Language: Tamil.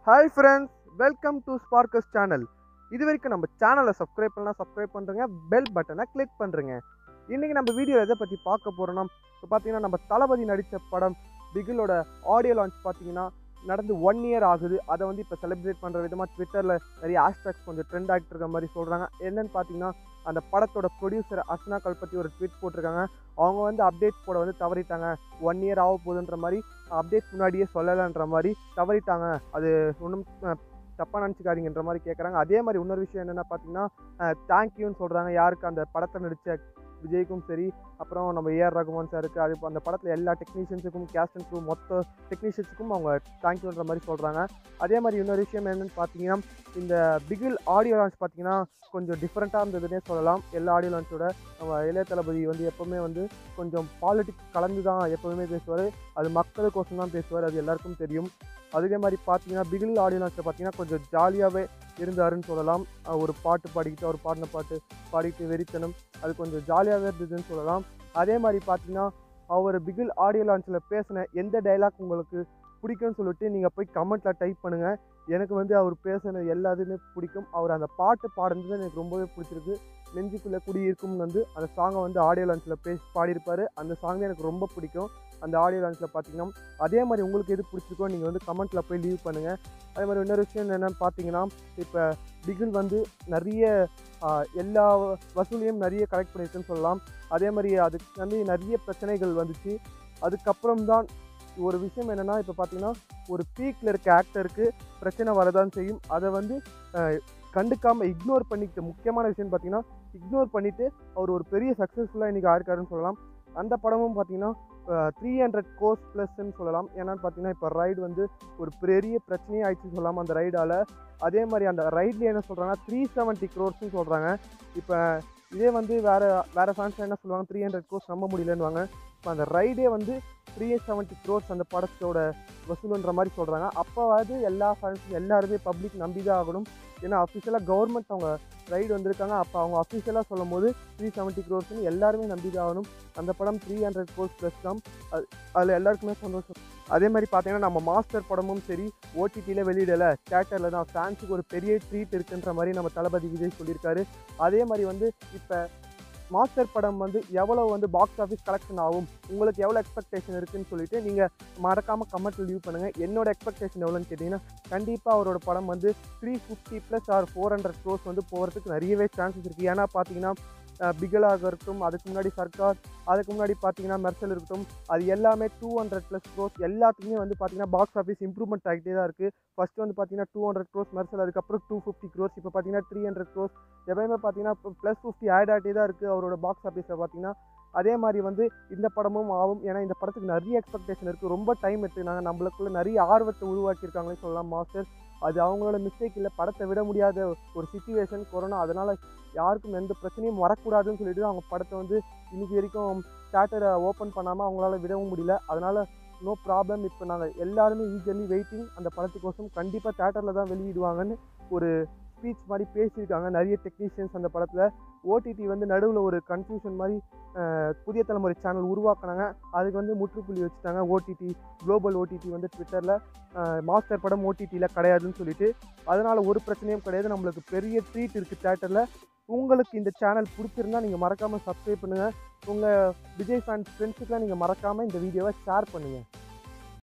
hi friends welcome to Sparks channel இது வரைக்கும் நம்ம சேனலை சப்ஸ்கிரைப் பண்ணலாம் சப்ஸ்கிரைப் பண்ணுறங்க பெல் பட்டனை கிளிக் பண்ணுறங்க இன்றைக்கி நம்ம வீடியோ எதை பற்றி பார்க்க போகிறோம்னா இப்போ பார்த்தீங்கன்னா நம்ம தளபதி நடித்த படம் பிகிலோட ஆடியோ லான்ச் பார்த்தீங்கன்னா நடந்து ஒன் இயர் ஆகுது அதை வந்து இப்போ செலிப்ரேட் பண்ணுற விதமாக ட்விட்டரில் நிறைய ஹேஷ்டாக்ஸ் கொஞ்சம் ட்ரெண்ட் ஆகிட்டு இருக்க மாதிரி சொல்கிறாங்க என்னன்னு பார்த்தீங்கன்னா அந்த படத்தோட ப்ரொடியூசர் அர்ச்சனா கல்பத்தி ஒரு ட்வீட் போட்டிருக்காங்க அவங்க வந்து அப்டேட்ஸ் போட வந்து தவறிட்டாங்க ஒன் இயர் ஆக போகுதுன்ற மாதிரி அப்டேட் முன்னாடியே சொல்லலைன்ற மாதிரி தவறிட்டாங்க அது ஒன்றும் தப்பாக நினச்சிக்காதீங்கன்ற மாதிரி கேட்குறாங்க அதே மாதிரி இன்னொரு விஷயம் என்னென்னா பார்த்தீங்கன்னா தேங்க்யூன்னு சொல்கிறாங்க யாருக்கு அந்த படத்தை நடித்த விஜய்க்கும் சரி அப்புறம் நம்ம ஏஆர் ரகுமான் சாருக்கு அது அந்த படத்தில் எல்லா டெக்னீஷியன்ஸுக்கும் கேஸ்ட் அண்ட் க்ரூ மொத்த டெக்னீஷியன்ஸுக்கும் அவங்க தேங்க்யூன்ற மாதிரி சொல்கிறாங்க அதே மாதிரி இன்னொரு விஷயம் என்னென்னு பார்த்தீங்கன்னா இந்த பிகில் ஆடியோ லான்ச் பார்த்தீங்கன்னா கொஞ்சம் டிஃப்ரெண்ட்டாக இருந்ததுன்னே சொல்லலாம் எல்லா ஆடியோ லான்ச்சோட நம்ம இளைய தளபதி வந்து எப்போவுமே வந்து கொஞ்சம் பாலிடிக்ஸ் கலந்து தான் எப்போவுமே பேசுவார் அது மக்களுக்கோசம் தான் பேசுவார் அது எல்லாருக்கும் தெரியும் அதே மாதிரி பார்த்தீங்கன்னா பிகில் ஆடியோ லான்ச்சில் பார்த்தீங்கன்னா கொஞ்சம் ஜாலியாகவே இருந்தாருன்னு சொல்லலாம் ஒரு பாட்டு பாடிக்கிட்டு அவர் பாடின பாட்டு பாடிக்கிட்டு வெறித்தனம் அது கொஞ்சம் ஜாலியாகவே இருந்ததுன்னு சொல்லலாம் அதே மாதிரி பார்த்தீங்கன்னா அவர் பிகில் ஆடியோ லான்ச்சில் பேசின எந்த டைலாக் உங்களுக்கு பிடிக்கும்னு சொல்லிட்டு நீங்கள் போய் கமெண்ட்டில் டைப் பண்ணுங்கள் எனக்கு வந்து அவர் பேசின எல்லாத்துமே பிடிக்கும் அவர் அந்த பாட்டு பாடுறது எனக்கு ரொம்பவே பிடிச்சிருக்கு நெஞ்சுக்குள்ளே குடி இருக்கும்னு வந்து அந்த சாங்கை வந்து ஆடியோ லான்ச்சில் பேசி பாடியிருப்பார் அந்த சாங் எனக்கு ரொம்ப பிடிக்கும் அந்த ஆடியோ லான்ச்சில் பார்த்தீங்கன்னா அதே மாதிரி உங்களுக்கு எது பிடிச்சிருக்கோ நீங்கள் வந்து கமெண்ட்டில் போய் லீவ் பண்ணுங்கள் அதே மாதிரி இன்னொரு விஷயம் என்னென்னு பார்த்தீங்கன்னா இப்போ பிகில் வந்து நிறைய எல்லா வசூலையும் நிறைய கலெக்ட் பண்ணியிருக்குன்னு சொல்லலாம் அதே மாதிரி அதுக்கு வந்து நிறைய பிரச்சனைகள் வந்துச்சு அதுக்கப்புறம் தான் ஒரு விஷயம் என்னென்னா இப்போ பார்த்தீங்கன்னா ஒரு பீக்கில் இருக்க ஆக்டருக்கு பிரச்சனை வரதான் செய்யும் அதை வந்து கண்டுக்காமல் இக்னோர் பண்ணிக்கிட்ட முக்கியமான விஷயம் பார்த்தீங்கன்னா இக்னோர் பண்ணிவிட்டு அவர் ஒரு பெரிய சக்ஸஸ்ஃபுல்லாக இன்றைக்கி ஆயிருக்காருன்னு சொல்லலாம் அந்த படமும் பார்த்தீங்கன்னா த்ரீ ஹண்ட்ரட் கோர்ஸ் ப்ளஸ்ன்னு சொல்லலாம் ஏன்னான்னு பார்த்தீங்கன்னா இப்போ ரைடு வந்து ஒரு பெரிய பிரச்சனையே ஆயிடுச்சு சொல்லலாம் அந்த ரைடால் அதே மாதிரி அந்த ரைட்லேயே என்ன சொல்கிறாங்கன்னா த்ரீ செவன்ட்டி க்ரோர்ஸ்னு சொல்கிறாங்க இப்போ இதே வந்து வேறு வேறு ஃபேன்ஸ் என்ன சொல்லுவாங்க த்ரீ ஹண்ட்ரட் க்ரோர்ஸ் நம்ப முடியலன்னுவாங்க இப்போ அந்த ரைடே வந்து த்ரீ செவன்ட்டி க்ரோர்ஸ் அந்த படத்தோட வசூலுன்ற மாதிரி சொல்கிறாங்க அப்போவாது எல்லா ஃபேன்ஸும் எல்லாருமே பப்ளிக் நம்பி தான் ஆகணும் ஏன்னா அஃபிஷியலாக கவர்மெண்ட் அவங்க ரைடு வந்திருக்காங்க அப்போ அவங்க அஃபிஷியலாக சொல்லும் போது த்ரீ செவன்ட்டி க்ரோர்ஸ்னு எல்லாருமே நம்பி தான் ஆகணும் அந்த படம் த்ரீ ஹண்ட்ரட் க்ரோர்ஸ் ப்ளஸ் தான் அது அதில் எல்லாருக்குமே சந்தோஷம் அதே மாதிரி பார்த்தீங்கன்னா நம்ம மாஸ்டர் படமும் சரி ஓடிடியில் வெளியிடலை தேட்டரில் தான் ஃபேன்ஸுக்கு ஒரு பெரிய ட்ரீட் இருக்குன்ற மாதிரி நம்ம தளபதி விஜய் சொல்லியிருக்காரு அதே மாதிரி வந்து இப்போ மாஸ்டர் படம் வந்து எவ்வளோ வந்து பாக்ஸ் ஆஃபீஸ் கலெக்ஷன் ஆகும் உங்களுக்கு எவ்வளோ எக்ஸ்பெக்டேஷன் இருக்குன்னு சொல்லிட்டு நீங்கள் மறக்காமல் கமெண்ட்டில் லீவ் பண்ணுங்கள் என்னோட எக்ஸ்பெக்டேஷன் எவ்வளோன்னு கேட்டிங்கன்னா கண்டிப்பாக அவரோட படம் வந்து three fifty plus or four hundred crores வந்து போகிறதுக்கு நிறையவே சான்சஸ் இருக்குது ஏன்னா பார்த்தீங்கன்னா பிகலாக இருக்கட்டும் அதுக்கு முன்னாடி சர்க்கார் அதுக்கு முன்னாடி பார்த்தீங்கன்னா மெர்சல் இருக்கட்டும் அது எல்லாமே டூ ஹண்ட்ரட் ப்ளஸ் க்ரோஸ் எல்லாத்துக்குமே வந்து பார்த்தீங்கன்னா பாக்ஸ் ஆஃபீஸ் இம்ப்ரூவ்மெண்ட் ஆகிட்டே தான் இருக்குது ஃபஸ்ட்டு வந்து பார்த்தீங்கன்னா டூ ஹண்ட்ரட் க்ரோஸ் மெர்சல் அதுக்கப்புறம் டூ ஃபிஃப்டி க்ரோஸ் இப்போ பார்த்தீங்கன்னா த்ரீ ஹண்ட்ரட் க்ரோஸ் எப்பயுமே பார்த்தீங்கன்னா இப்போ ப்ளஸ் ஃபிஃப்டி ஆட் ஆகிட்டே தான் இருக்குது அவரோட பாக்ஸ் ஆஃபீஸில் பார்த்தீங்கன்னா அதே மாதிரி வந்து இந்த படமும் ஆகும் ஏன்னா இந்த படத்துக்கு நிறைய எக்ஸ்பெக்டேஷன் இருக்குது ரொம்ப டைம் எடுத்துனாங்க நம்மளுக்குள்ள நிறைய ஆர்வத்தை உருவாக்கியிருக்காங்களே சொல்லலாம் மாஸ்டர் அது அவங்களோட மிஸ்டேக் இல்லை படத்தை விட முடியாத ஒரு சுச்சுவேஷன் கொரோனா அதனால் யாருக்கும் எந்த பிரச்சனையும் வரக்கூடாதுன்னு சொல்லிட்டு அவங்க படத்தை வந்து இன்றைக்கி வரைக்கும் தேட்டரை ஓப்பன் பண்ணாமல் அவங்களால விடவும் முடியல அதனால் நோ ப்ராப்ளம் இப்போ நாங்கள் எல்லாருமே ஈஸியலி வெயிட்டிங் அந்த படத்துக்கோசம் கண்டிப்பாக தேட்டரில் தான் வெளியிடுவாங்கன்னு ஒரு ஸ்பீச் மாதிரி பேசியிருக்காங்க நிறைய டெக்னீஷியன்ஸ் அந்த படத்தில் ஓடிடி வந்து நடுவில் ஒரு கன்ஃபியூஷன் மாதிரி புதிய தலைமுறை சேனல் உருவாக்குனாங்க அதுக்கு வந்து முற்றுப்புள்ளி வச்சுட்டாங்க ஓடிடி குளோபல் ஓடிடி வந்து ட்விட்டரில் மாஸ்டர் படம் ஓடிடியில் கிடையாதுன்னு சொல்லிட்டு அதனால் ஒரு பிரச்சனையும் கிடையாது நம்மளுக்கு பெரிய ட்ரீட் இருக்குது தேட்டரில் உங்களுக்கு இந்த சேனல் பிடிச்சிருந்தா நீங்கள் மறக்காமல் சப்ஸ்கிரைப் பண்ணுங்கள் உங்கள் விஜய் ஃபேன்ஸ் ஃப்ரெண்ட்ஸுக்கெலாம் நீங்கள் மறக்காமல் இந்த வீடியோவை ஷேர் பண்ணுங்கள்